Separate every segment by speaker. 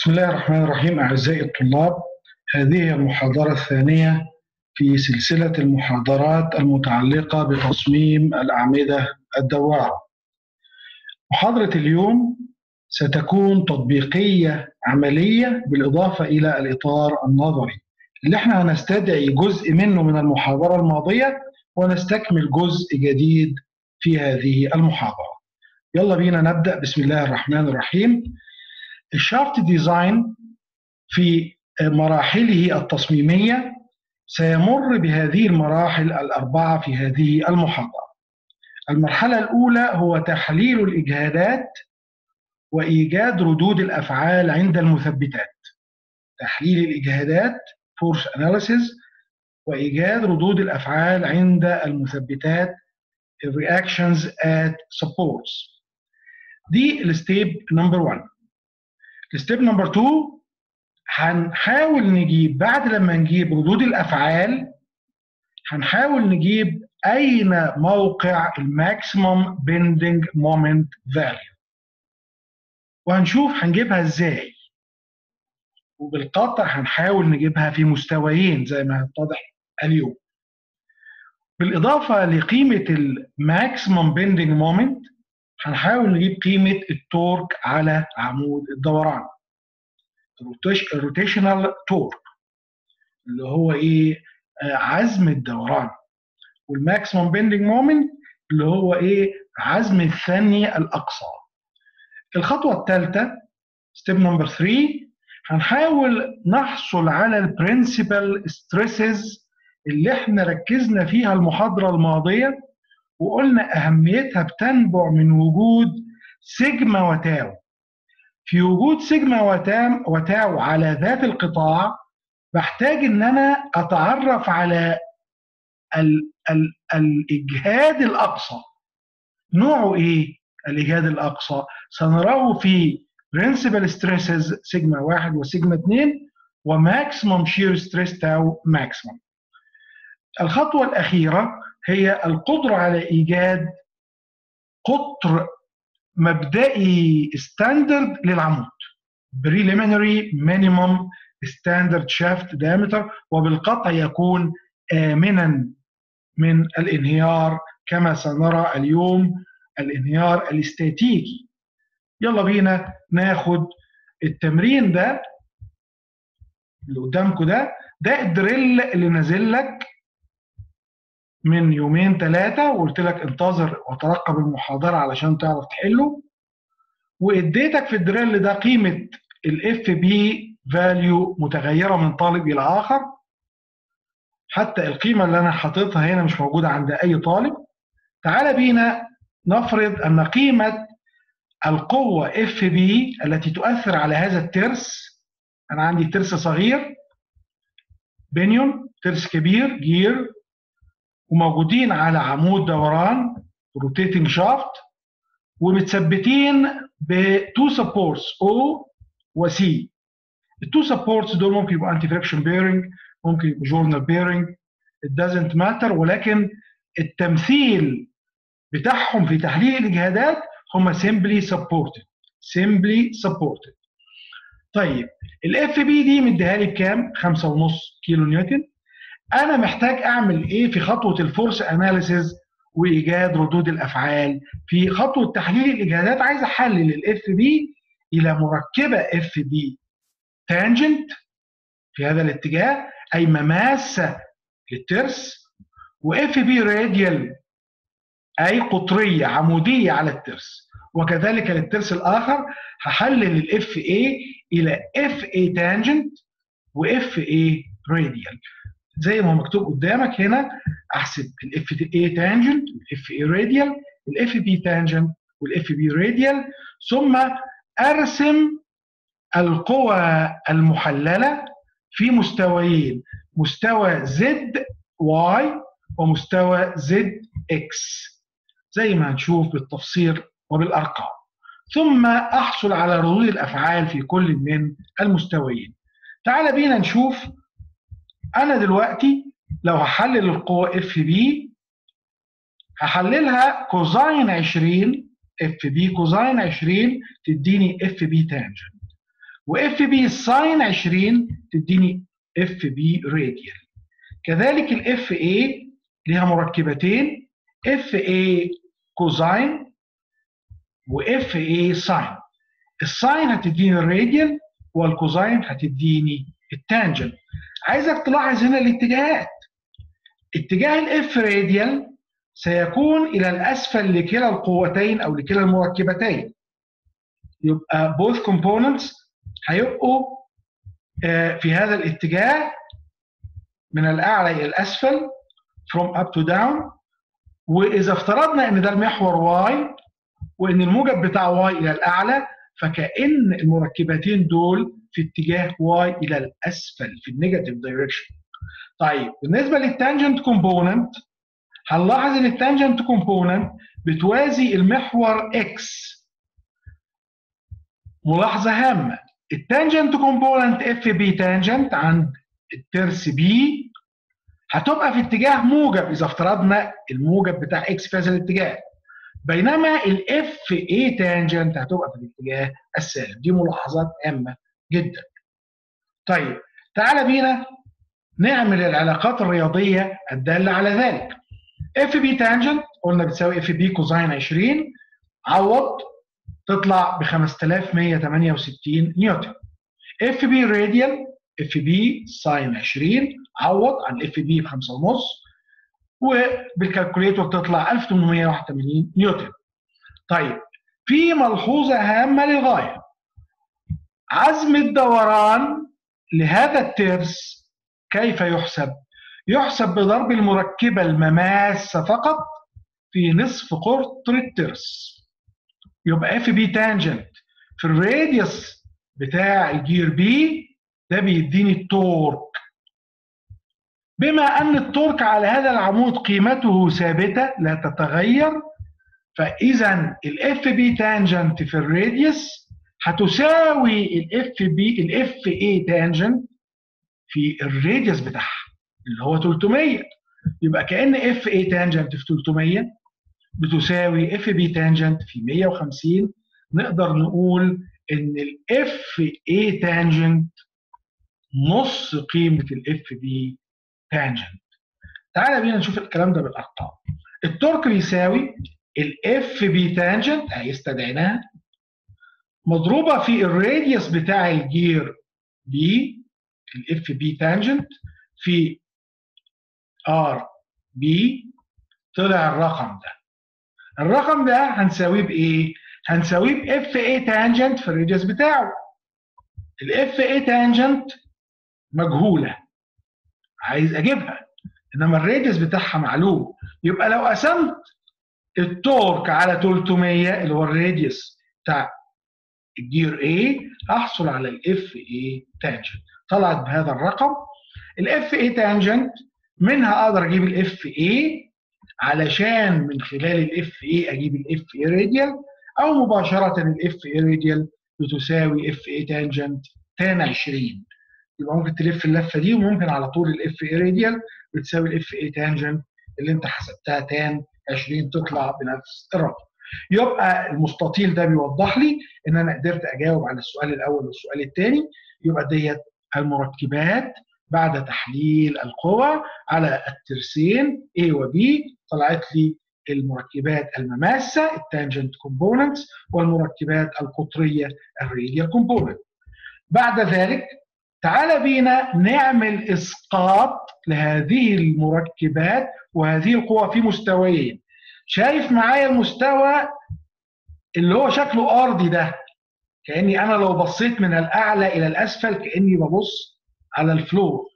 Speaker 1: بسم الله الرحمن الرحيم أعزائي الطلاب هذه هي المحاضرة الثانية في سلسلة المحاضرات المتعلقة بتصميم الأعمدة الدوارة محاضرة اليوم ستكون تطبيقية عملية بالإضافة إلى الإطار النظري اللي احنا هنستدعي جزء منه من المحاضرة الماضية ونستكمل جزء جديد في هذه المحاضرة يلا بينا نبدأ بسم الله الرحمن الرحيم الشافت ديزاين في مراحله التصميمية سيمر بهذه المراحل الأربعة في هذه المحاضرة المرحلة الأولى هو تحليل الإجهادات وإيجاد ردود الأفعال عند المثبتات تحليل الإجهادات force analysis وإيجاد ردود الأفعال عند المثبتات reactions at supports دي الستيب نمبر 1 الستيب نمبر 2 هنحاول نجيب بعد لما نجيب ردود الافعال هنحاول نجيب اين موقع الماكسيمم بيندنج مومنت فاليو وهنشوف هنجيبها ازاي وبالقطع هنحاول نجيبها في مستويين زي ما هيتضح اليوم بالاضافه لقيمه الماكسيمم بيندنج مومنت هنحاول نجيب قيمه التورك على عمود الدوران الروتيشنال تورك اللي هو ايه آه عزم الدوران والماكسيمم بيندنج مومنت اللي هو ايه عزم الثاني الاقصى الخطوه الثالثه ستيب نمبر 3 هنحاول نحصل على البرنسبل ستريسز اللي احنا ركزنا فيها المحاضره الماضيه وقلنا اهميتها بتنبع من وجود سيجما وتاو في وجود سيجما وتام وتاو على ذات القطاع بحتاج ان انا اتعرف على ال ال الاجهاد الاقصى نوعه ايه الاجهاد الاقصى سنراه في برنسبل ستريسز سيجما واحد وسيجما اثنين وماكسيموم شير ستريس تاو ماكسيموم الخطوه الاخيره هي القدره على ايجاد قطر مبدئي ستاندرد للعمود preliminary minimum standard shaft diameter وبالقطع يكون آمنا من الانهيار كما سنرى اليوم الانهيار الاستاتيكي يلا بينا ناخد التمرين ده اللي قدامكم ده ده الدريل اللي نازل لك من يومين ثلاثة وقلت لك انتظر وترقب المحاضرة علشان تعرف تحله واديتك في الدريل ده قيمة الاف بي فاليو متغيرة من طالب إلى آخر حتى القيمة اللي أنا حاططها هنا مش موجودة عند أي طالب تعال بينا نفرض أن قيمة القوة اف بي التي تؤثر على هذا الترس أنا عندي ترس صغير بنيون ترس كبير جير وموجودين على عمود دوران روتيتنج شافت ومتثبتين بتو سبورتس او وسي التو سبورتس دول ممكن يبقوا انتي فريكشن بيرنج ممكن يبقوا جورنال بيرنج it doesn't matter ولكن التمثيل بتاعهم في تحليل الاجهادات هم simply supported simply supported طيب الاف بي دي مديها لي بكام 5.5 كيلو نيوتن انا محتاج اعمل ايه في خطوه الفورس اناليسيز وايجاد ردود الافعال في خطوه تحليل الاجهادات عايز احلل الاف بي الى مركبه اف بي تانجنت في هذا الاتجاه اي مماسه للترس واف بي راديال اي قطريه عموديه على الترس وكذلك للترس الاخر هحلل الاف اي الى اف اي تانجنت واف اي راديال زي ما هو مكتوب قدامك هنا احسب الاف اي تانجنت والاف اي راديال الاف بي تانجنت والاف بي راديال ثم ارسم القوى المحلله في مستويين مستوى زد واي ومستوى زد اكس زي ما هنشوف بالتفصيل وبالارقام ثم احصل على ردود الافعال في كل من المستويين تعال بينا نشوف انا دلوقتي لو هحلل القوه اف بي هحللها كوزاين 20 اف بي كوزاين 20 تديني اف بي تانجنت واف بي ساين 20 تديني اف بي راديال كذلك الاف اي ليها مركبتين اف اي كوزاين واف اي ساين الساين هتديني الراديال والكوزاين هتديني التانجنت عايزك تلاحظ هنا الاتجاهات اتجاه الاف راديال سيكون الى الاسفل لكلا القوتين او لكلا المركبتين يبقى both components هيبقوا في هذا الاتجاه من الاعلى الى الاسفل from up to down واذا افترضنا ان ده المحور y وان الموجب بتاع y الى الاعلى فكأن المركبتين دول في اتجاه y الى الاسفل في النيجاتيف دايركشن طيب بالنسبه للتانجنت كومبوننت هنلاحظ ان التانجنت كومبوننت بتوازي المحور x ملاحظه هامه التانجنت كومبوننت اف بي تانجنت عند الترس بي هتبقى في اتجاه موجب اذا افترضنا الموجب بتاع اكس في هذا الاتجاه بينما الاف اي تانجنت هتبقى في الاتجاه السالب دي ملاحظات هامه جدا طيب تعالى بينا نعمل العلاقات الرياضيه الداله على ذلك اف بي تانجنت قلنا بتساوي اف بي كوزين 20 عوض تطلع ب 5168 نيوتن اف بي راديال اف بي ساين 20 عوض عن اف بي ب 5.5 وبالكالكوليتور تطلع 1881 نيوتن طيب في ملحوظه هامه للغايه عزم الدوران لهذا الترس كيف يحسب يحسب بضرب المركبه المماسه فقط في نصف قطر الترس يبقى اف بي تانجنت في الراديوس بتاع الجير بي ده بيديني التورك بما ان التورك على هذا العمود قيمته ثابته لا تتغير فاذا الاف بي تانجنت في الراديوس هتساوي الاف بي الاف اي تانجنت في الراديوس بتاعها اللي هو 300 يبقى كان اف اي تانجنت في 300 بتساوي اف بي تانجنت في 150 نقدر نقول ان الاف اي تانجنت نص قيمه الاف بي تانجنت تعالى بينا نشوف الكلام ده بالارقام التورك بيساوي الاف بي تانجنت اهي استدعيناها مضروبه في الراديوس بتاع الجير بي الاف بي تانجنت في ار بي طلع الرقم ده الرقم ده هنساويه بايه؟ هنساويه باف اي تانجنت في الراديوس بتاعه الاف اي تانجنت مجهوله عايز اجيبها انما الراديوس بتاعها معلوم يبقى لو قسمت التورك على 300 اللي هو الراديوس بتاع الجير A هحصل على الاف اي تانجنت طلعت بهذا الرقم الاف اي تانجنت منها اقدر اجيب الاف اي علشان من خلال الاف اي اجيب الاف اي راديال او مباشره الاف اي راديال بتساوي اف اي تانجنت تان 20 يبقى ممكن تلف اللفه دي وممكن على طول الاف اي راديال بتساوي الاف اي تانجنت اللي انت حسبتها تان 20 تطلع بنفس الرقم يبقى المستطيل ده بيوضح لي ان انا قدرت اجاوب على السؤال الاول والسؤال الثاني يبقى ديت المركبات بعد تحليل القوى على الترسين A و B طلعت لي المركبات المماسة التانجنت كومبوننتس والمركبات القطرية الراديال كومبوننت بعد ذلك تعال بينا نعمل اسقاط لهذه المركبات وهذه القوى في مستويين شايف معايا المستوى اللي هو شكله ارضي ده كاني انا لو بصيت من الاعلى الى الاسفل كاني ببص على الفلور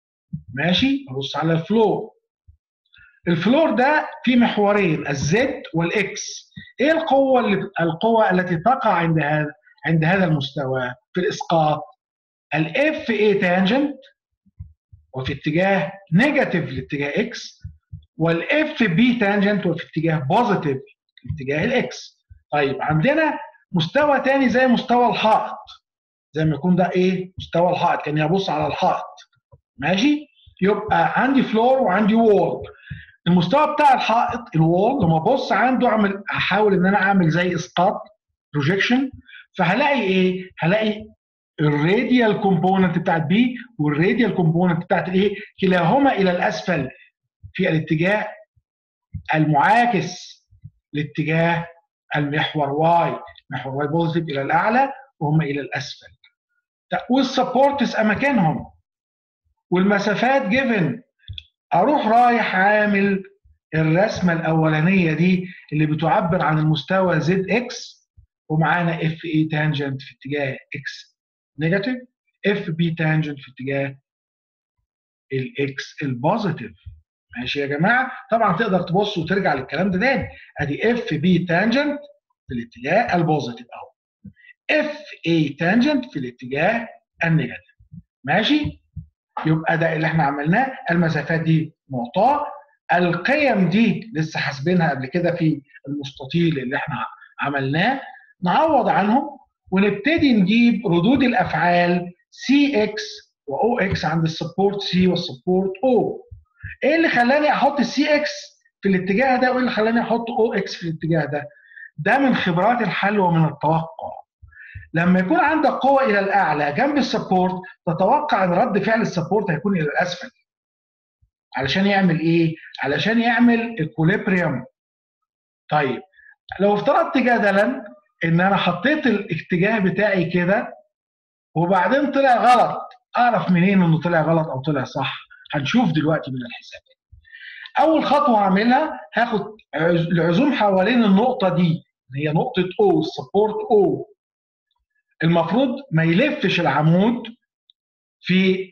Speaker 1: ماشي ببص على الفلور الفلور ده في محورين الزد والاكس ايه القوه اللي القوه التي تقع عند هذا عند هذا المستوى في الاسقاط الاف اي تانجنت وفي اتجاه نيجاتيف لاتجاه اكس والاف بي تانجنت وفي اتجاه بوزيتيف لاتجاه الاكس طيب عندنا مستوى تاني زي مستوى الحائط زي ما يكون ده ايه مستوى الحائط كان يبص على الحائط ماشي يبقى عندي فلور وعندي وول المستوى بتاع الحائط الوول لما ابص عنده اعمل احاول ان انا اعمل زي اسقاط بروجيكشن فهلاقي ايه هلاقي الراديال كومبوننت بتاعت بي والراديال كومبوننت بتاعت الايه كلاهما الى الاسفل في الاتجاه المعاكس لاتجاه المحور واي محور واي بوزيتيف الى الاعلى وهم الى الاسفل والسبورتس اماكنهم والمسافات جيفن اروح رايح عامل الرسمه الاولانيه دي اللي بتعبر عن المستوى زد اكس ومعانا اف اي تانجنت في اتجاه اكس نيجاتيف اف بي تانجنت في اتجاه الاكس البوزيتيف ماشي يا جماعه طبعا تقدر تبص وترجع للكلام ده تاني ادي اف بي تانجنت في الاتجاه البوزيتيف اهو اف اي تانجنت في الاتجاه النيجاتيف ماشي يبقى ده اللي احنا عملناه المسافات دي معطاه القيم دي لسه حاسبينها قبل كده في المستطيل اللي احنا عملناه نعوض عنهم ونبتدي نجيب ردود الافعال سي اكس واو اكس عند السبورت سي والسبورت او ايه اللي خلاني احط السي اكس في الاتجاه ده وايه اللي خلاني احط او اكس في الاتجاه ده ده من خبرات الحل ومن التوقع لما يكون عندك قوه الى الاعلى جنب السبورت تتوقع ان رد فعل السبورت هيكون الى الاسفل علشان يعمل ايه علشان يعمل اكوليبريم طيب لو افترضت جدلا ان انا حطيت الاتجاه بتاعي كده وبعدين طلع غلط اعرف منين انه طلع غلط او طلع صح هنشوف دلوقتي من الحسابات اول خطوه هعملها هاخد العزوم حوالين النقطه دي هي نقطه او السبورت او المفروض ما يلفش العمود في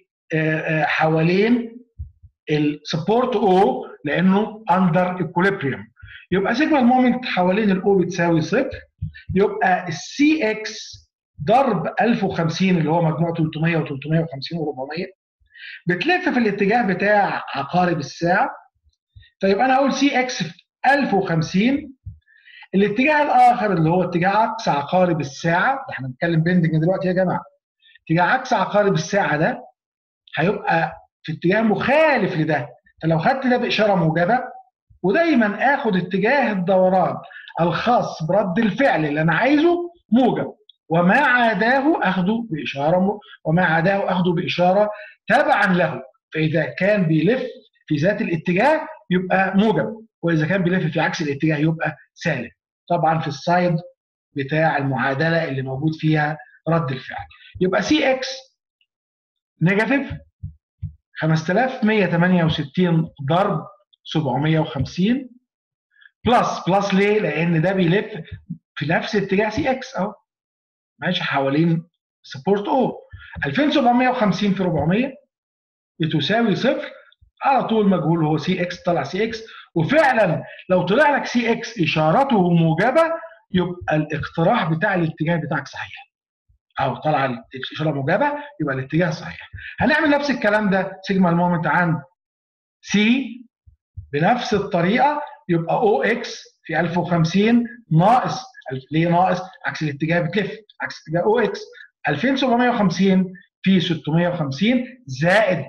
Speaker 1: حوالين السبورت او لانه اندر اكوليبريم يبقى سيجما المومنت حوالين الاو بتساوي صفر يبقى السي اكس ضرب 1050 اللي هو مجموع 300 و350 و400 بتلف في الاتجاه بتاع عقارب الساعه فيبقى انا اقول سي اكس في 1050 الاتجاه الاخر اللي هو اتجاه عكس عقارب الساعه احنا بنتكلم بيندنج دلوقتي يا جماعه اتجاه عكس عقارب الساعه ده هيبقى في اتجاه مخالف لده فلو خدت ده باشاره موجبه ودايما اخد اتجاه الدوران الخاص برد الفعل اللي انا عايزه موجب وما عداه اخده باشاره وما عداه اخده باشاره تبعا له فاذا كان بيلف في ذات الاتجاه يبقى موجب واذا كان بيلف في عكس الاتجاه يبقى سالب طبعا في السايد بتاع المعادله اللي موجود فيها رد الفعل يبقى سي اكس نيجاتيف 5168 ضرب 750 بلس بلس ليه؟ لان ده بيلف في نفس اتجاه سي اكس اهو ماشي حوالين سبورت او 2750 في 400 بتساوي صفر على طول مجهول هو سي اكس طلع سي اكس وفعلا لو طلع لك سي اكس اشارته موجبه يبقى الاقتراح بتاع الاتجاه بتاعك صحيح او طلع الاشاره موجبه يبقى الاتجاه صحيح هنعمل نفس الكلام ده سيجما المومنت عند سي بنفس الطريقه يبقى او اكس في 1050 ناقص ليه ناقص عكس الاتجاه بتلف عكس اتجاه او اكس 2750 في 650 زائد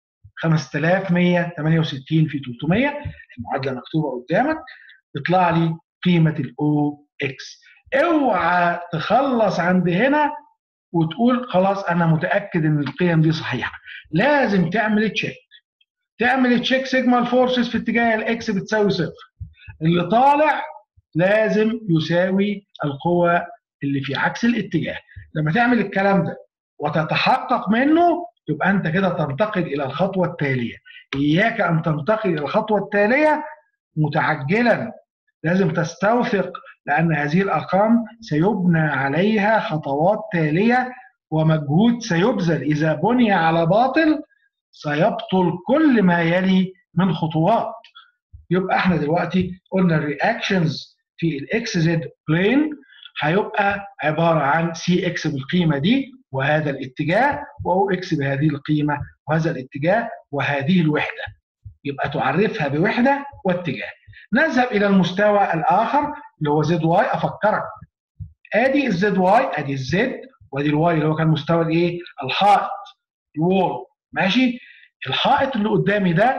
Speaker 1: 5168 في 300 المعادله مكتوبه قدامك يطلع لي قيمه الاو اكس اوعى تخلص عند هنا وتقول خلاص انا متاكد ان القيم دي صحيحه لازم تعمل تشيك تعمل تشيك سيجما الفورسز في اتجاه الاكس بتساوي صفر اللي طالع لازم يساوي القوة اللي في عكس الاتجاه لما تعمل الكلام ده وتتحقق منه يبقى انت كده تنتقل الى الخطوة التالية اياك ان تنتقل الى الخطوة التالية متعجلا لازم تستوثق لان هذه الارقام سيبنى عليها خطوات تالية ومجهود سيبذل اذا بني على باطل سيبطل كل ما يلي من خطوات يبقى احنا دلوقتي قلنا الرياكشنز في الاكس زد بلين هيبقى عباره عن سي اكس بالقيمه دي وهذا الاتجاه واو اكس بهذه القيمه وهذا الاتجاه وهذه الوحده يبقى تعرفها بوحده واتجاه نذهب الى المستوى الاخر اللي هو زد واي افكرك ادي الزد واي ادي الزد وادي الواي اللي هو كان مستوى الايه الحائط الوول ماشي الحائط اللي قدامي ده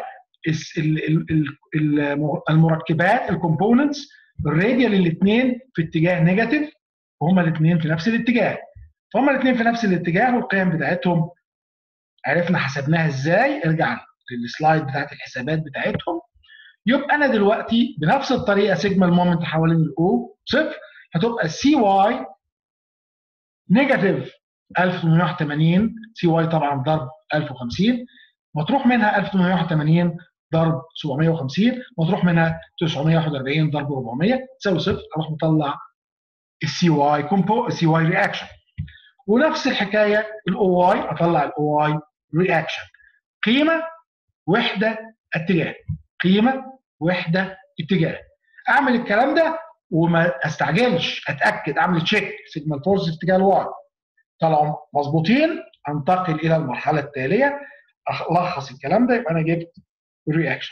Speaker 1: المركبات الكومبوننتس الراديال الاثنين في اتجاه نيجاتيف وهما الاثنين في نفس الاتجاه فهم الاثنين في نفس الاتجاه والقيم بتاعتهم عرفنا حسبناها ازاي ارجع للسلايد بتاعت الحسابات بتاعتهم يبقى انا دلوقتي بنفس الطريقه سيجما المومنت حوالين الاو صفر هتبقى سي واي نيجاتيف 1880 سي واي طبعا ضرب 1050 مطروح منها 1880 ضرب 750 مطروح منها 941 ضرب 400 تساوي صفر اروح مطلع السي واي كومبو السي واي رياكشن ونفس الحكايه الاو واي اطلع الاو واي رياكشن قيمه وحده اتجاه قيمه وحده اتجاه اعمل الكلام ده وما استعجلش اتاكد اعمل تشيك سيجما فورس في اتجاه الواي طلعوا مظبوطين انتقل الى المرحله التاليه الخص الكلام ده يبقى انا جبت الرياكشن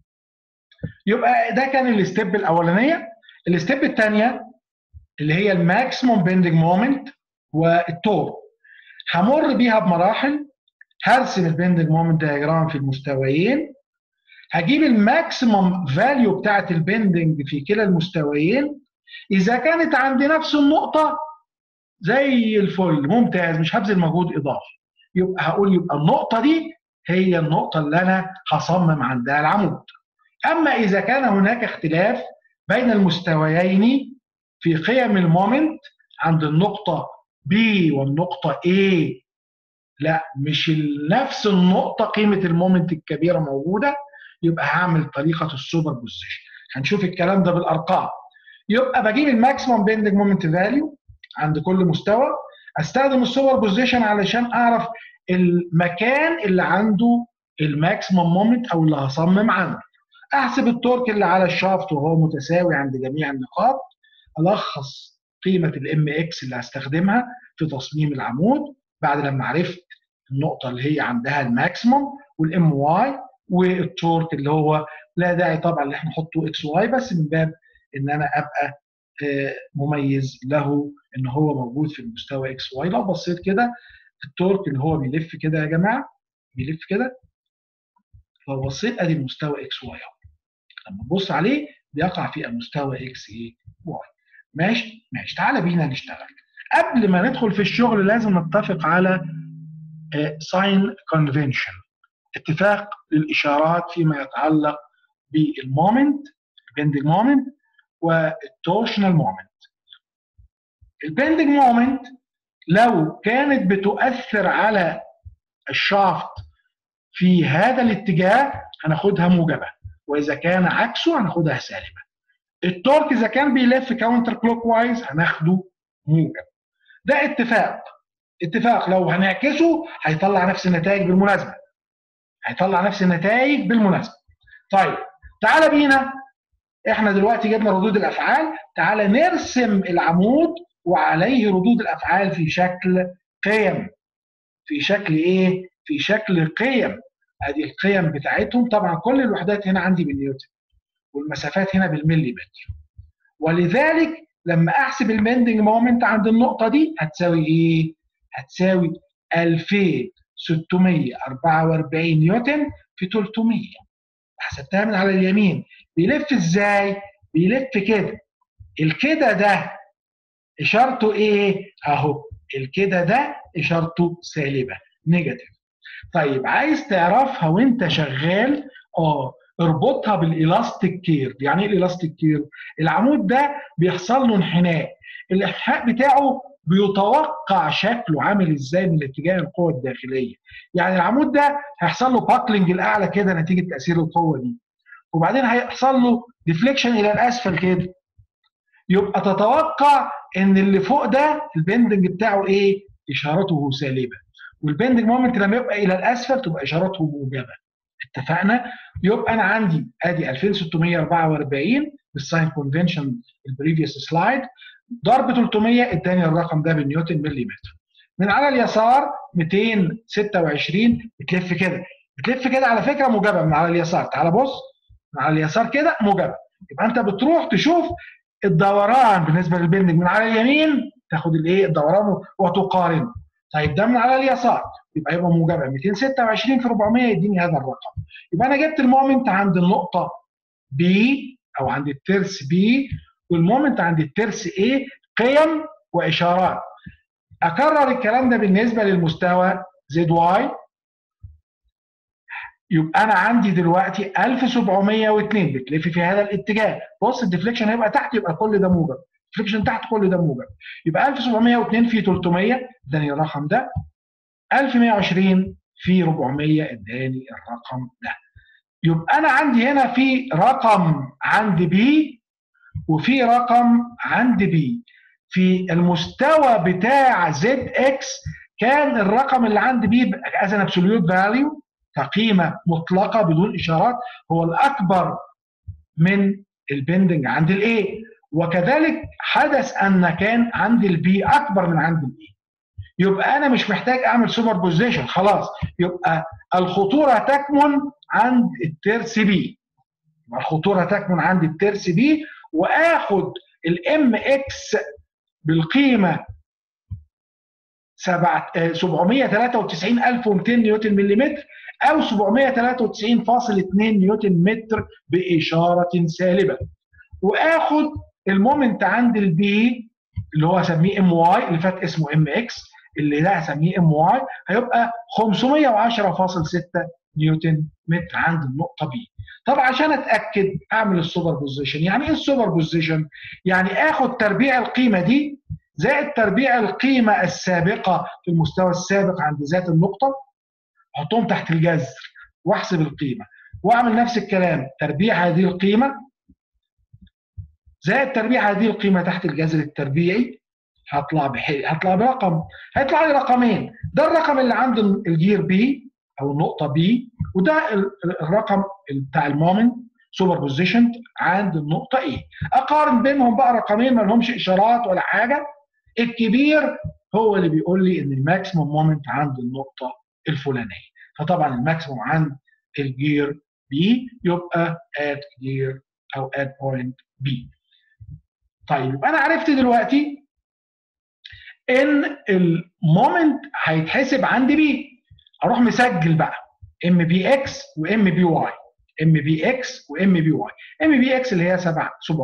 Speaker 1: يبقى ده كان الستيب الاولانيه الستيب الثانيه اللي هي الماكسيموم بيندنج مومنت والتور همر بيها بمراحل هرسم البيندنج مومنت دياجرام في المستويين هجيب الماكسيموم فاليو بتاعت البيندنج في كلا المستويين اذا كانت عند نفس النقطه زي الفل ممتاز مش هبذل مجهود اضافي يبقى هقول يبقى النقطه دي هي النقطه اللي انا هصمم عندها العمود اما اذا كان هناك اختلاف بين المستويين في قيم المومنت عند النقطه B والنقطه A لا مش نفس النقطه قيمه المومنت الكبيره موجوده يبقى هعمل طريقه السوبر بوزيشن هنشوف الكلام ده بالارقام يبقى بجيب الماكسيموم بيندنج مومنت فاليو عند كل مستوى استخدم السوبر بوزيشن علشان اعرف المكان اللي عنده الماكسيموم مومنت او اللي هصمم عنه احسب التورك اللي على الشافت وهو متساوي عند جميع النقاط الخص قيمه الام اكس اللي هستخدمها في تصميم العمود بعد لما عرفت النقطه اللي هي عندها الماكسيموم والام واي والتورك اللي هو لا داعي طبعا ان احنا نحطه اكس واي بس من باب ان انا ابقى مميز له ان هو موجود في المستوى اكس واي لو بصيت كده التورك اللي هو بيلف كده يا جماعه بيلف كده لو بصيت ادي المستوى اكس واي اهو لما تبص عليه بيقع في المستوى اكس اي واي ماشي ماشي تعالى بينا نشتغل قبل ما ندخل في الشغل لازم نتفق على ساين كونفنشن اتفاق للاشارات فيما يتعلق بالمومنت البندنج مومنت والتورشنال مومنت البندنج مومنت لو كانت بتؤثر على الشافت في هذا الاتجاه هناخدها موجبه واذا كان عكسه هناخدها سالبه التورك اذا كان بيلف كاونتر كلوك وايز هناخده موجب ده اتفاق اتفاق لو هنعكسه هيطلع نفس النتائج بالمناسبه هيطلع نفس النتائج بالمناسبه طيب تعالى بينا احنا دلوقتي جبنا ردود الافعال تعالى نرسم العمود وعليه ردود الافعال في شكل قيم في شكل ايه في شكل قيم ادي القيم بتاعتهم طبعا كل الوحدات هنا عندي بالنيوتن والمسافات هنا بالملي متر ولذلك لما احسب البندنج مومنت عند النقطه دي هتساوي ايه هتساوي 2644 نيوتن في 300 حسبتها من على اليمين بيلف ازاي بيلف كده الكده ده اشارته ايه اهو الكده ده اشارته سالبه نيجاتيف طيب عايز تعرفها وانت شغال اه اربطها بالالاستيك كير يعني ايه الالاستيك كير العمود ده بيحصل له انحناء الانحناء بتاعه بيتوقع شكله عامل ازاي من اتجاه القوه الداخليه يعني العمود ده هيحصل له باكلينج الاعلى كده نتيجه تاثير القوه دي وبعدين هيحصل له ديفليكشن الى الاسفل كده يبقى تتوقع ان اللي فوق ده البندنج بتاعه ايه اشارته سالبه والبندنج مومنت لما يبقى الى الاسفل تبقى اشارته موجبه اتفقنا يبقى انا عندي ادي 2644 بالساين كونفنشن البريفيوس سلايد ضرب 300 اداني الرقم ده بالنيوتن ملي متر من على اليسار 226 بتلف كده بتلف كده على فكره موجبه من على اليسار تعال بص من على اليسار كده موجبه يبقى انت بتروح تشوف الدوران بالنسبه للبندنج من على اليمين تاخد الايه الدوران وتقارنه طيب ده من على اليسار يبقى يبقى موجبه 226 في 400 يديني هذا الرقم يبقى انا جبت المومنت عند النقطه B او عند الترس B والمومنت عند الترس A قيم واشارات اكرر الكلام ده بالنسبه للمستوى زد واي يبقى انا عندي دلوقتي 1702 بتلف في هذا الاتجاه بص الديفليكشن هيبقى تحت يبقى كل ده موجب الديفليكشن تحت كل ده موجب يبقى 1702 في 300 اداني الرقم ده 1120 في 400 اداني الرقم ده يبقى انا عندي هنا في رقم عند بي وفي رقم عند بي في المستوى بتاع زد اكس كان الرقم اللي عند بي از ان ابسوليوت فاليو كقيمه مطلقه بدون اشارات هو الاكبر من البندنج عند الاي وكذلك حدث ان كان عند البي اكبر من عند الاي يبقى انا مش محتاج اعمل سوبر بوزيشن خلاص يبقى الخطوره تكمن عند الترس بي الخطوره تكمن عند الترس بي واخد الام اكس بالقيمه 793200 نيوتن مليمتر او 793.2 نيوتن متر باشاره سالبه واخد المومنت عند البي اللي هو هسميه ام واي اللي فات اسمه ام اكس اللي ده هسميه ام واي هيبقى 510.6 نيوتن متر عند النقطه بي طب عشان اتاكد اعمل السوبر بوزيشن يعني ايه السوبر بوزيشن يعني اخد تربيع القيمه دي زائد تربيع القيمه السابقه في المستوى السابق عند ذات النقطه احطهم تحت الجذر واحسب القيمه واعمل نفس الكلام تربيع هذه القيمه زائد تربيع هذه القيمه تحت الجذر التربيعي هطلع بحي... هطلع برقم هيطلع لي رقمين ده الرقم اللي عند الجير بي او النقطه بي وده الرقم بتاع المومنت سوبر بوزيشن عند النقطه ايه اقارن بينهم بقى رقمين ما لهمش اشارات ولا حاجه الكبير هو اللي بيقول لي ان الماكسيموم مومنت عند النقطه الفلانيه فطبعا الماكسيموم عند الجير بي يبقى at جير او at point بي طيب يبقى انا عرفت دلوقتي ان المومنت هيتحسب عند بي اروح مسجل بقى ام بي اكس وام بي واي ام بي اكس وام بي واي ام بي اكس اللي هي 7 793.2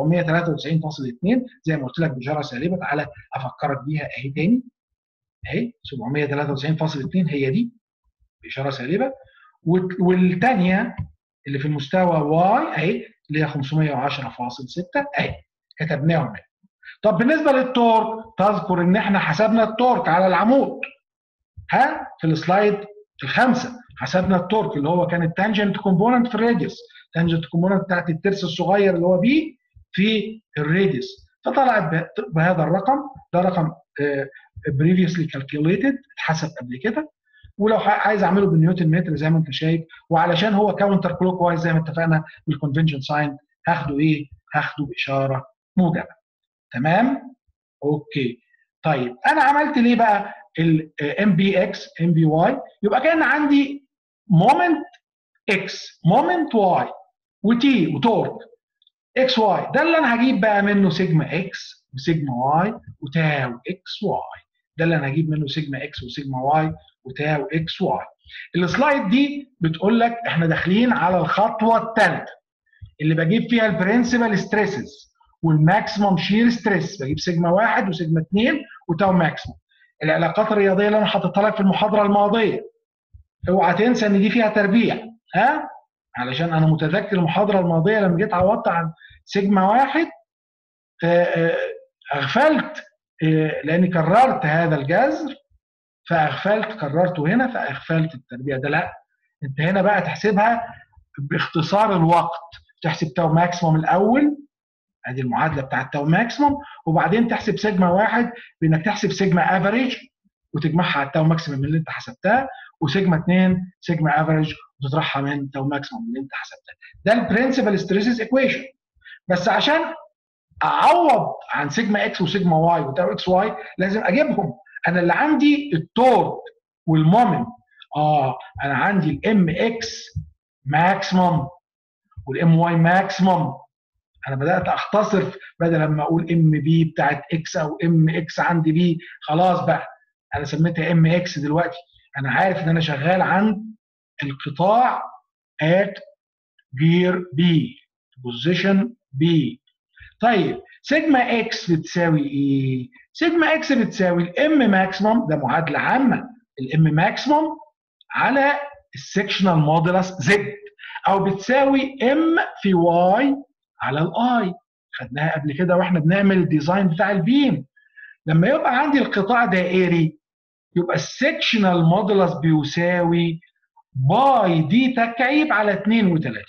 Speaker 1: زي ما قلت لك بإشارة سالبه تعالى افكرك بيها اهي تاني اهي 793.2 هي دي باشاره سالبه والثانيه اللي في المستوى واي اهي اللي هي 510.6 اهي كتبناهم اهي طب بالنسبه للتورك تذكر ان احنا حسبنا التورك على العمود ها في السلايد الخامسه حسبنا التورك اللي هو كان التانجنت كومبوننت في الراديوس التانجنت كومبوننت بتاعت الترس الصغير اللي هو بي في الراديوس فطلعت بهذا الرقم ده رقم بريفيوسلي كالكوليتد اتحسب قبل كده ولو عايز اعمله بالنيوتن متر زي ما انت شايف وعلشان هو كاونتر كلوك وايز زي ما اتفقنا بالكونفنشن ساين هاخده ايه؟ هاخده باشاره موجبه تمام؟ اوكي طيب انا عملت ليه بقى الام بي اكس ام بي واي يبقى كان عندي مومنت اكس مومنت واي وتي وتورك اكس واي ده اللي انا هجيب بقى منه سيجما اكس وسيجما واي وتاو اكس واي ده اللي انا هجيب منه سيجما اكس وسيجما واي وتاو اكس واي السلايد دي بتقول لك احنا داخلين على الخطوه الثالثه اللي بجيب فيها البرنسبل ستريسز والماكسيموم شير ستريس بجيب سيجما واحد وسيجما اثنين وتاو ماكسيموم العلاقات الرياضيه اللي انا حاططها لك في المحاضره الماضيه اوعى تنسى ان دي فيها تربيع ها علشان انا متذكر المحاضره الماضيه لما جيت عوضت عن سيجما واحد اغفلت لاني كررت هذا الجذر فاغفلت كررته هنا فاغفلت التربيع ده لا انت هنا بقى تحسبها باختصار الوقت تحسب تاو ماكسيموم الاول ادي المعادله بتاعت تاو ماكسيموم وبعدين تحسب سيجما واحد بانك تحسب سيجما افريج وتجمعها على التاو ماكسيموم اللي انت حسبتها وسيجما 2 سيجما افريج وتطرحها من تاو ماكسيموم اللي انت حسبتها ده البرنسبل ستريسز ايكويشن بس عشان اعوض عن سيجما اكس وسيجما واي وتاو اكس واي لازم اجيبهم انا اللي عندي التورك والمومنت اه انا عندي الام اكس ماكسيموم والام واي ماكسيموم انا بدات اختصر بدل ما اقول ام بي بتاعت اكس او ام اكس عندي بي خلاص بقى انا سميتها ام اكس دلوقتي انا عارف ان انا شغال عند القطاع at جير بي بوزيشن بي طيب سيجما اكس بتساوي ايه؟ سيجما اكس بتساوي الام ماكسيموم ده معادله عامه الام ماكسيموم على السكشنال مودولس زد او بتساوي ام في واي على الاي خدناها قبل كده واحنا بنعمل الديزاين بتاع البيم لما يبقى عندي القطاع دائري يبقى السكشنال مودولس بيساوي باي دي تكعيب على 32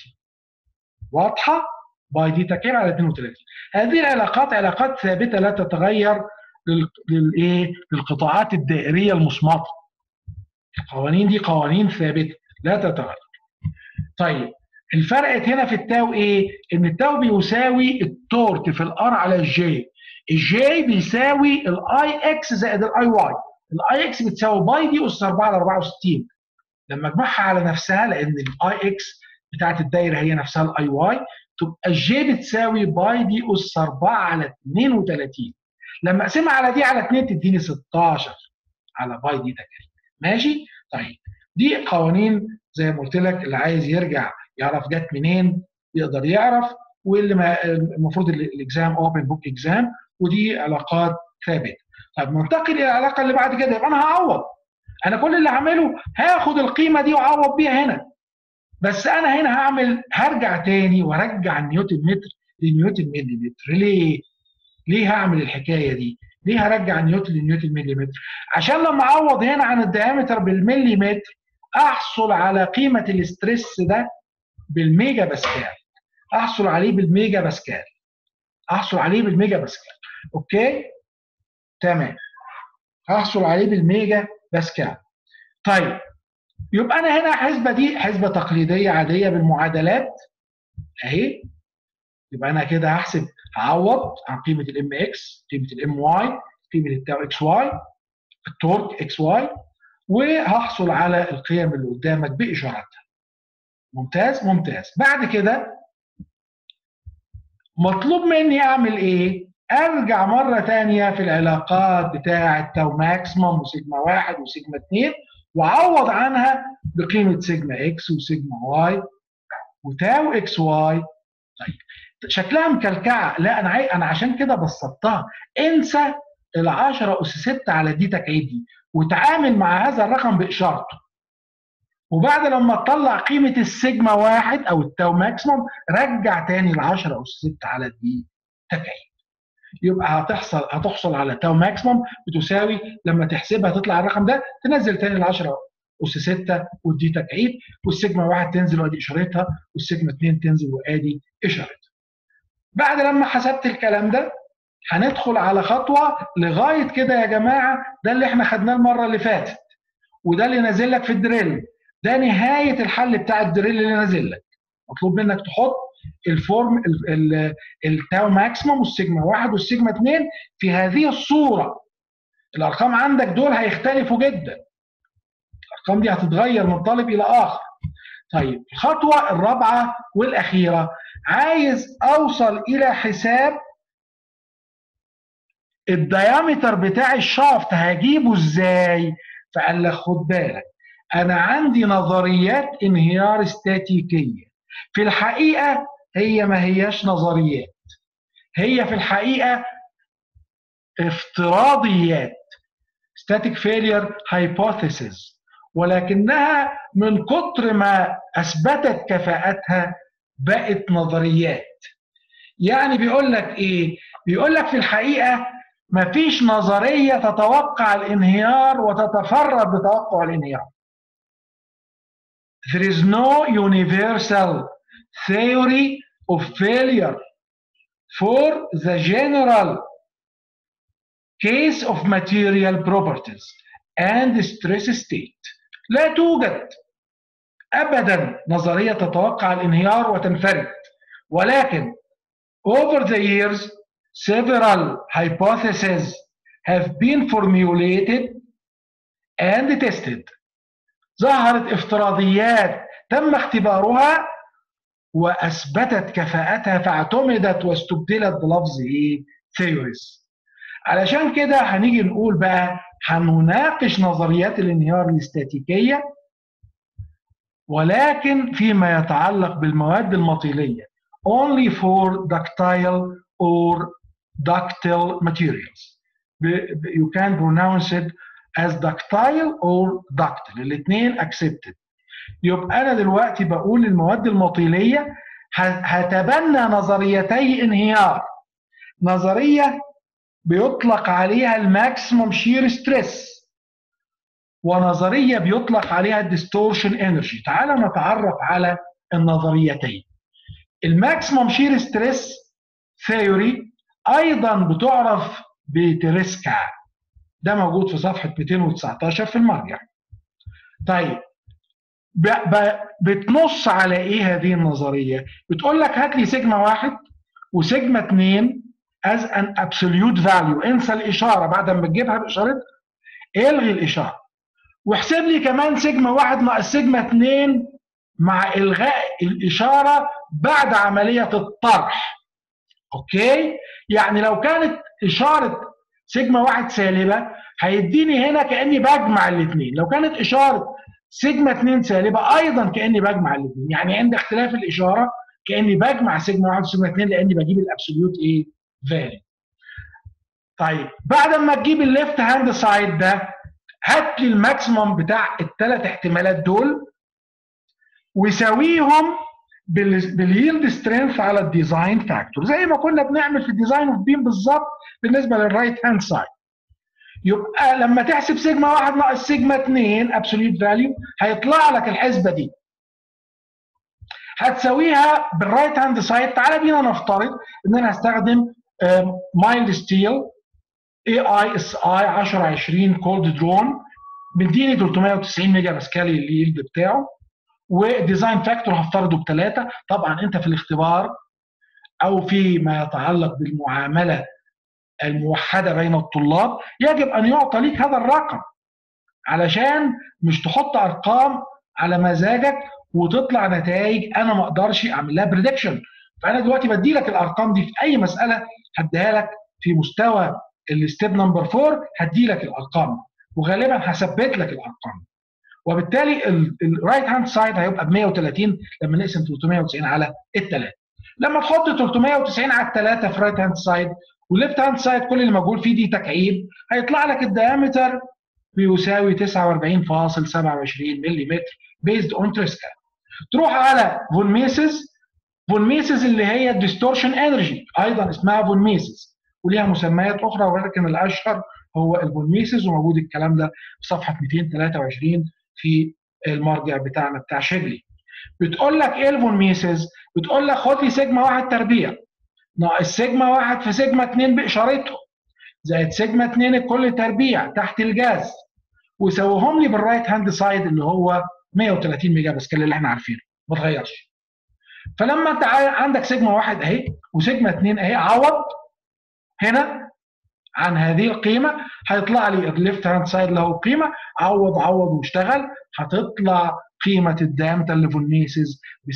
Speaker 1: واضحه باي دي تكعيب على 32 هذه العلاقات علاقات ثابته لا تتغير للايه للقطاعات الدائريه المصمته القوانين دي قوانين ثابته لا تتغير طيب الفرق هنا في التاو ايه ان التاو بيساوي التورك في الار على الجي الجي بيساوي الاي اكس زائد الاي واي الاي اكس بتساوي باي دي اس 4 على 64 لما اجمعها على نفسها لان الاي اكس بتاعت الدايره هي نفسها الاي واي تبقى الجي بتساوي باي دي اس 4 على 32 لما اقسمها على دي على 2 تديني 16 على باي دي تكريم ماشي طيب دي قوانين زي ما قلت لك اللي عايز يرجع يعرف جت منين يقدر يعرف واللي ما المفروض الاكزام اوبن بوك اكزام ودي علاقات ثابته طب ننتقل الى العلاقه اللي بعد كده يبقى انا هعوض انا كل اللي هعمله هاخد القيمه دي واعوض بيها هنا بس انا هنا هعمل هرجع تاني وارجع النيوتن متر لنيوتن ملي متر ليه؟ ليه هعمل الحكايه دي؟ ليه هرجع نيوتن لنيوتن ملي متر؟ عشان لما اعوض هنا عن الديامتر بالملي متر احصل على قيمه الاسترس ده بالميجا باسكال احصل عليه بالميجا باسكال احصل عليه بالميجا باسكال اوكي تمام هحصل عليه بالميجا باسكال طيب يبقى انا هنا حسبه دي حسبه تقليديه عاديه بالمعادلات اهي يبقى انا كده هحسب هعوض عن قيمه الام اكس قيمه الام واي قيمه التاو اكس واي التورك اكس واي وهحصل على القيم اللي قدامك باشاراتها ممتاز ممتاز بعد كده مطلوب مني اعمل ايه ارجع مره ثانيه في العلاقات بتاعه تاو ماكسيموم وسيجما واحد وسيجما اثنين واعوض عنها بقيمه سيجما اكس وسيجما واي وتاو اكس واي طيب شكلها مكلكعه لا انا عاي... انا عشان كده بسطتها انسى ال 10 اس 6 على دي تكعيب دي وتعامل مع هذا الرقم باشارته وبعد لما تطلع قيمه السيجما واحد او التاو ماكسيموم رجع تاني ال 10 اس 6 على دي تكعيب يبقى هتحصل هتحصل على تاو ماكسيموم بتساوي لما تحسبها تطلع الرقم ده تنزل تاني ال 10 اس 6 ودي تكعيب والسيجما واحد تنزل وادي اشارتها والسيجما 2 تنزل وادي اشارتها. بعد لما حسبت الكلام ده هندخل على خطوه لغايه كده يا جماعه ده اللي احنا خدناه المره اللي فاتت وده اللي نازل لك في الدريل ده نهايه الحل بتاع الدريل اللي نازل لك مطلوب منك تحط الفورم التاو ماكسيموم والسيجما واحد والسيجما اثنين في هذه الصوره الارقام عندك دول هيختلفوا جدا الارقام دي هتتغير من طالب الى اخر طيب الخطوه الرابعه والاخيره عايز اوصل الى حساب الديامتر بتاع الشافت هجيبه ازاي فقال لك خد بالك انا عندي نظريات انهيار استاتيكيه في الحقيقه هي ما هياش نظريات هي في الحقيقه افتراضيات static failure hypothesis ولكنها من كتر ما اثبتت كفاءتها بقت نظريات يعني بيقول لك ايه بيقول لك في الحقيقه ما فيش نظريه تتوقع الانهيار وتتفرد بتوقع الانهيار there is no universal theory of failure for the general case of material properties and stress state لا توجد ابدا نظريه تتوقع الانهيار وتنفرد ولكن over the years several hypotheses have been formulated and tested ظهرت افتراضيات تم اختبارها واثبتت كفاءتها فاعتمدت واستبدلت بلفظ ايه؟ ثيوريز. علشان كده هنيجي نقول بقى هنناقش نظريات الانهيار الاستاتيكيه ولكن فيما يتعلق بالمواد المطيليه only for ductile or ductile materials you can pronounce it as ductile or ductile الاثنين accepted يبقى انا دلوقتي بقول المواد المطيليه هتبنى نظريتي انهيار نظريه بيطلق عليها الماكسيموم شير ستريس ونظريه بيطلق عليها الديستورشن انرجي تعال نتعرف على النظريتين الماكسيموم شير ستريس ثيوري ايضا بتعرف بتريسكا ده موجود في صفحه 219 في المرجع طيب بتنص على ايه هذه النظريه بتقول لك هات لي سيجما واحد وسيجما اثنين as an absolute value انسى الاشاره بعد ما تجيبها باشارتها الغي الاشاره واحسب لي كمان سيجما واحد ناقص سيجما اثنين مع الغاء الاشاره بعد عمليه الطرح اوكي يعني لو كانت اشاره سيجما واحد سالبه هيديني هنا كاني بجمع الاثنين لو كانت اشاره سيجما 2 سالبه ايضا كاني بجمع الاثنين يعني عند اختلاف الاشاره كاني بجمع سيجما 1 وسيجما 2 لاني بجيب الابسوليوت ايه فاليو طيب بعد ما تجيب الليفت هاند سايد ده هات لي الماكسيموم بتاع الثلاث احتمالات دول وساويهم باليلد سترينث على الديزاين فاكتور زي ما كنا بنعمل في الديزاين اوف بيم بالظبط بالنسبه للرايت هاند سايد يبقى لما تحسب سيجما 1 ناقص سيجما 2 ابسوليوت فاليو هيطلع لك الحسبه دي هتساويها بالرايت هاند سايد تعالى بينا نفترض ان انا هستخدم مايلد ستيل اي اي اس اي 10 20 كولد درون مديني 390 ميجا باسكال اليلد بتاعه وديزاين فاكتور هفترضه بثلاثه طبعا انت في الاختبار او فيما يتعلق بالمعامله الموحده بين الطلاب يجب ان يعطى ليك هذا الرقم علشان مش تحط ارقام على مزاجك وتطلع نتائج انا ما اقدرش اعمل لها بريدكشن فانا دلوقتي بدي لك الارقام دي في اي مساله هديها لك في مستوى الستيب نمبر 4 هدي لك الارقام وغالبا هثبت لك الارقام وبالتالي الرايت هاند سايد هيبقى ب 130 لما نقسم 390 على الثلاثه لما تحط 390 على الثلاثه في رايت هاند سايد والليفت هاند سايد كل اللي موجود فيه دي تكعيب هيطلع لك الديامتر بيساوي 49.27 ملم بيزد اون تريسكا تروح على فون ميسز فون ميسز اللي هي الديستورشن انرجي ايضا اسمها فون ميسز وليها مسميات اخرى ولكن الاشهر هو الفون ميسز وموجود الكلام ده في صفحه 223 في المرجع بتاعنا بتاع شيجلي بتقول لك ايه الفون ميسز بتقول لك خد لي سيجما واحد تربيع ناقص سيجما واحد في سيجما 2 باشارته زائد سيجما 2 الكل تربيع تحت الجاز وسويهم لي بالرايت هاند سايد اللي هو 130 ميجا باسكال اللي احنا عارفينه ما اتغيرش فلما انت عندك سيجما واحد اهي وسيجما 2 اهي عوض هنا عن هذه القيمه هيطلع لي الليفت هاند سايد له قيمه عوض عوض واشتغل هتطلع قيمه الدامتا ليفونيسيس ب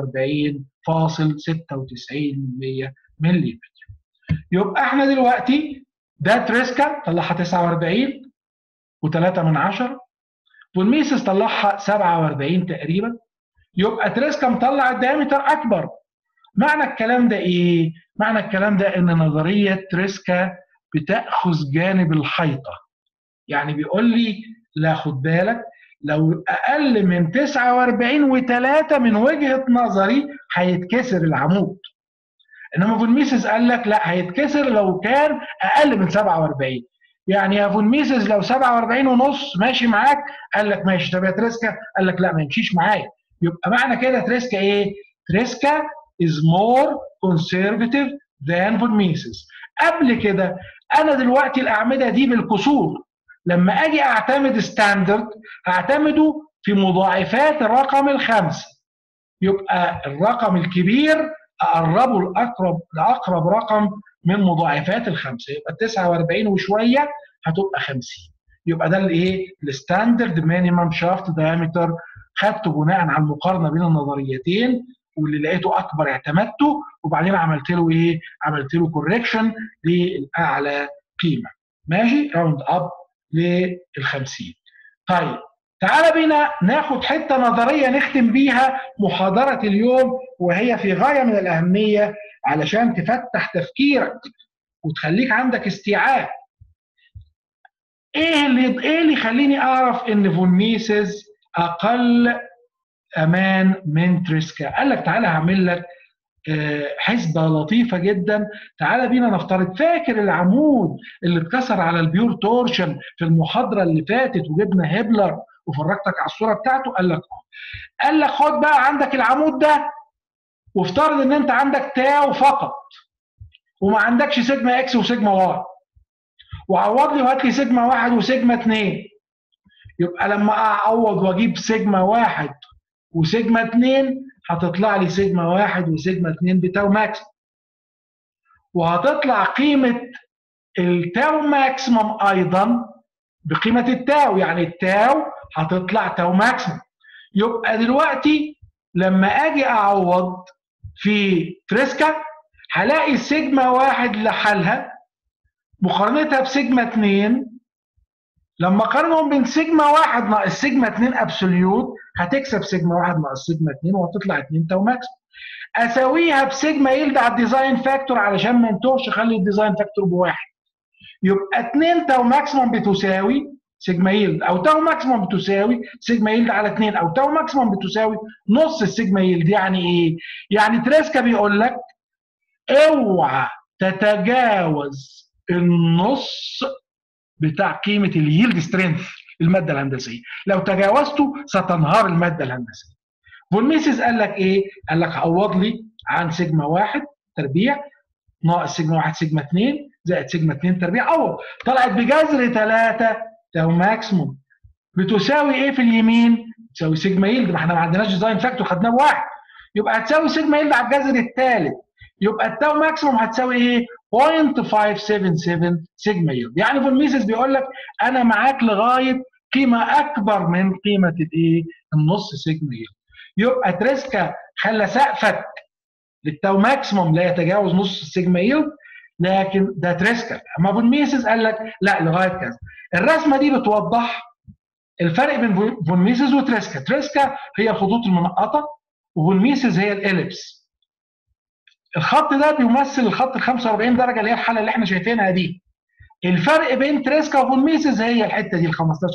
Speaker 1: 46.96 ملي يبقى احنا دلوقتي ده تريسكا طلعها 49 و3 من 10 والميسس طلعها 47 تقريبا يبقى تريسكا مطلع الدايمتر اكبر معنى الكلام ده ايه؟ معنى الكلام ده ان نظريه تريسكا بتاخذ جانب الحيطه يعني بيقول لي لا خد بالك لو اقل من 49 و3 من وجهه نظري هيتكسر العمود انما فون ميسز قال لك لا هيتكسر لو كان اقل من 47 يعني يا فون ميسز لو 47 ونص ماشي معاك قال لك ماشي طب يا تريسكا قال لك لا ما يمشيش معايا يبقى معنى كده تريسكا ايه؟ تريسكا is more conservative than فون ميسز قبل كده انا دلوقتي الاعمده دي بالكسور لما اجي اعتمد ستاندرد هعتمده في مضاعفات الرقم الخمسه يبقى الرقم الكبير اقربه لاقرب لاقرب رقم من مضاعفات الخمسه يبقى 49 وشويه هتبقى 50 يبقى ده الايه الستاندرد مينيمم شافت دايمتر خدته بناء على المقارنه بين النظريتين واللي لقيته اكبر اعتمدته وبعدين عملت له ايه عملت له كوركشن لاعلى قيمه ماشي راوند اب لل 50 طيب تعال بينا ناخد حته نظريه نختم بيها محاضره اليوم وهي في غايه من الاهميه علشان تفتح تفكيرك وتخليك عندك استيعاب ايه اللي ايه اللي يخليني اعرف ان فون ميسز اقل امان من تريسكا قال لك تعالى هعمل لك حسبة لطيفة جدا تعالى بينا نفترض فاكر العمود اللي اتكسر على البيور تورشن في المحاضرة اللي فاتت وجبنا هيبلر وفرجتك على الصورة بتاعته قال لك اه قال لك خد بقى عندك العمود ده وافترض ان انت عندك تاو فقط وما عندكش سيجما اكس وسيجما واي وعوض لي وهات لي سيجما واحد وسيجما اثنين يبقى لما اعوض واجيب سيجما واحد وسيجما اثنين هتطلع لي سيجما واحد وسيجما اثنين بتاو ماكس وهتطلع قيمة التاو ماكسيمم أيضا بقيمة التاو يعني التاو هتطلع تاو ماكسيمم يبقى دلوقتي لما أجي أعوض في تريسكا هلاقي سيجما واحد لحالها مقارنتها بسيجما اثنين لما اقارنهم بين سيجما واحد ناقص سيجما 2 ابسوليوت هتكسب سيجما واحد ناقص سيجما 2 وهتطلع 2 تاو ماكس اساويها بسيجما يلد على الديزاين فاكتور علشان ما نتوهش اخلي الديزاين فاكتور بواحد يبقى 2 تاو ماكسيموم بتساوي سيجما يلد او تاو ماكسيموم بتساوي سيجما يلد على 2 او تاو ماكسيموم بتساوي نص السيجما يلد يعني ايه؟ يعني تريسكا بيقول لك اوعى تتجاوز النص بتاع قيمه اليلد سترينث الماده الهندسيه لو تجاوزته ستنهار الماده الهندسيه فون ميسيس قال لك ايه قال لك عوض لي عن سيجما واحد تربيع ناقص سيجما واحد سيجما 2 زائد سيجما 2 تربيع عوض طلعت بجذر 3 تاو ماكسيموم بتساوي ايه في اليمين تساوي سيجما يلد ما احنا ما عندناش ديزاين فاكتور خدناه بواحد يبقى هتساوي سيجما يلد على الجذر الثالث يبقى التاو ماكسيموم هتساوي ايه 0.577 سيجما يلد يعني فون ميسيس بيقول لك انا معاك لغايه قيمه اكبر من قيمه الايه النص سيجما يلد يبقى تريسكا خلى سقفك للتاو ماكسيموم لا يتجاوز نص السيجما يلد لكن ده تريسكا اما فون ميسيس قال لك لا لغايه كذا الرسمه دي بتوضح الفرق بين فون ميسيس وتريسكا تريسكا هي الخطوط المنقطه وفون ميسيس هي الاليبس الخط ده بيمثل الخط ال 45 درجه اللي هي الحاله اللي احنا شايفينها دي الفرق بين تريسكا وفون ميسيس هي الحته دي ال 15%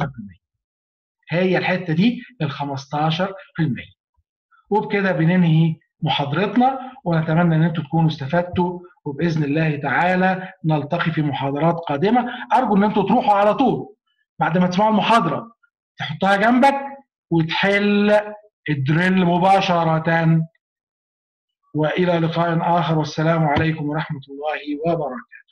Speaker 1: هي الحته دي ال 15% وبكده بننهي محاضرتنا ونتمنى ان انتم تكونوا استفدتوا وباذن الله تعالى نلتقي في محاضرات قادمه ارجو ان انتم تروحوا على طول بعد ما تسمعوا المحاضره تحطها جنبك وتحل الدريل مباشره والى لقاء اخر والسلام عليكم ورحمه الله وبركاته